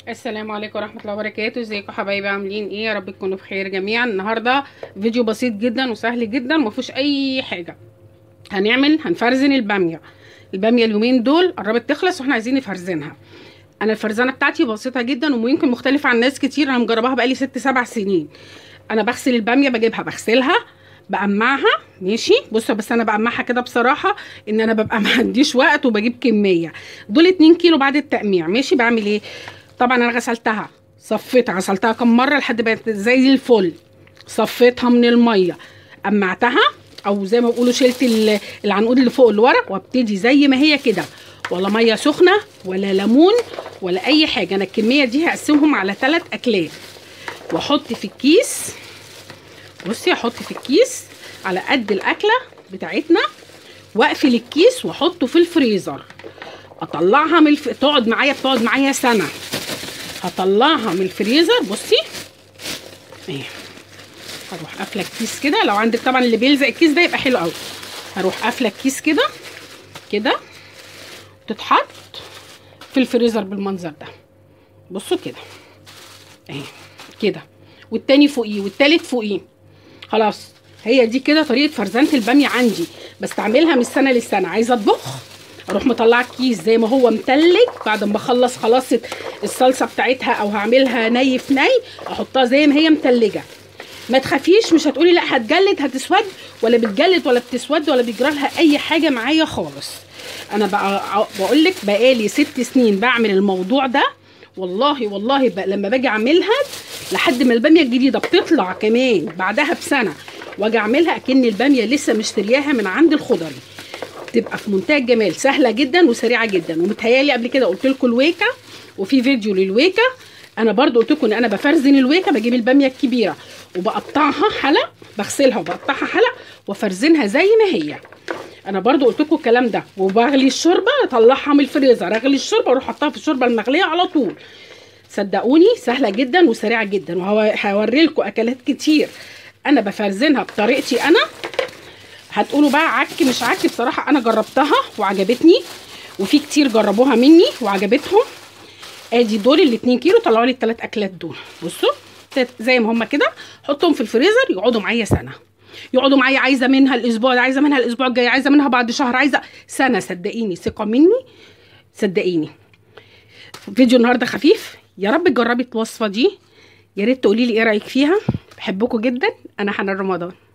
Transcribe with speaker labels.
Speaker 1: السلام عليكم ورحمه الله وبركاته ازيكم حبايبي عاملين ايه يا رب تكونوا بخير جميعا النهارده فيديو بسيط جدا وسهل جدا ما فيهوش اي حاجه هنعمل هنفرزن الباميه الباميه اليومين دول قربت تخلص واحنا عايزين نفرزنها انا الفرزانه بتاعتي بسيطه جدا ويمكن مختلفه عن ناس كتير انا مجرباها بقالي ست سبع سنين انا بغسل الباميه بجيبها بغسلها بقمعها ماشي بصوا بس انا بقمعها كده بصراحه ان انا ببقى ما عنديش وقت وبجيب كميه دول 2 كيلو بعد التقميع ماشي بعمل ايه طبعا انا غسلتها صفيتها غسلتها كم مره لحد بقت زي الفل صفيتها من الميه قمعتها او زي ما بيقولوا شلت العنقود اللي فوق الورق وابتدي زي ما هي كده ولا ميه سخنه ولا ليمون ولا اي حاجه انا الكميه دي هقسمهم على ثلاث اكلات واحط في الكيس بصي احط في الكيس على قد الاكله بتاعتنا واقفل الكيس واحطه في الفريزر اطلعها من الف... تقعد معايا بتقعد معايا سنه هطلعها من الفريزر بصي اهي هروح قافله الكيس كده لو عندك طبعا اللي بيلزق الكيس ده يبقى حلو قوي هروح قافله الكيس كده كده تتحط في الفريزر بالمنظر ده بصوا كده اهي كده والتاني فوقيه والتالت فوقيه خلاص هي دي كده طريقه فرزنه الباميه عندي بستعملها من السنه للسنه عايزه اطبخ اروح مطلعه الكيس زي ما هو متلج بعد ما اخلص خلاص الصلصه بتاعتها او هعملها ني في ني احطها زي ما هي متلجه ما تخافيش مش هتقولي لا هتجلد هتسود ولا بتجلد ولا بتسود ولا بيجرى لها اي حاجه معايا خالص انا بقى بقول لك بقالي ست سنين بعمل الموضوع ده والله والله بقى لما باجي اعملها لحد ما الباميه الجديده بتطلع كمان بعدها بسنه واجي اعملها اكن الباميه لسه مشترياها من عند الخضري تبقى في منتهى الجمال سهله جدا وسريعه جدا ومتهيالي قبل كده قلت لكم الويكه وفي فيديو للويكه انا برضو قلت لكم ان انا بفرزن الويكه بجيب الباميه الكبيره وبقطعها حلق بغسلها وبقطعها حلق وافرزنها زي ما هي انا برضو قلت لكم الكلام ده وبغلي الشوربه اطلعها من الفريزر اغلي الشوربه واروح احطها في الشوربه المغليه على طول صدقوني سهله جدا وسريعه جدا وهوري لكم اكلات كتير انا بفرزنها بطريقتي انا هتقولوا بقى عك مش عك بصراحه انا جربتها وعجبتني وفي كتير جربوها مني وعجبتهم ادي دول ال 2 كيلو طلعوا لي الثلاث اكلات دول بصوا زي ما هم كده حطهم في الفريزر يقعدوا معايا سنه يقعدوا معايا عايزه منها الاسبوع ده عايزه منها الاسبوع الجاي عايزه منها بعد شهر عايزه سنه صدقيني ثقه مني صدقيني فيديو النهارده خفيف يا رب تجربي الوصفه دي يا ريت تقولي لي ايه رايك فيها بحبكم جدا انا حنان رمضان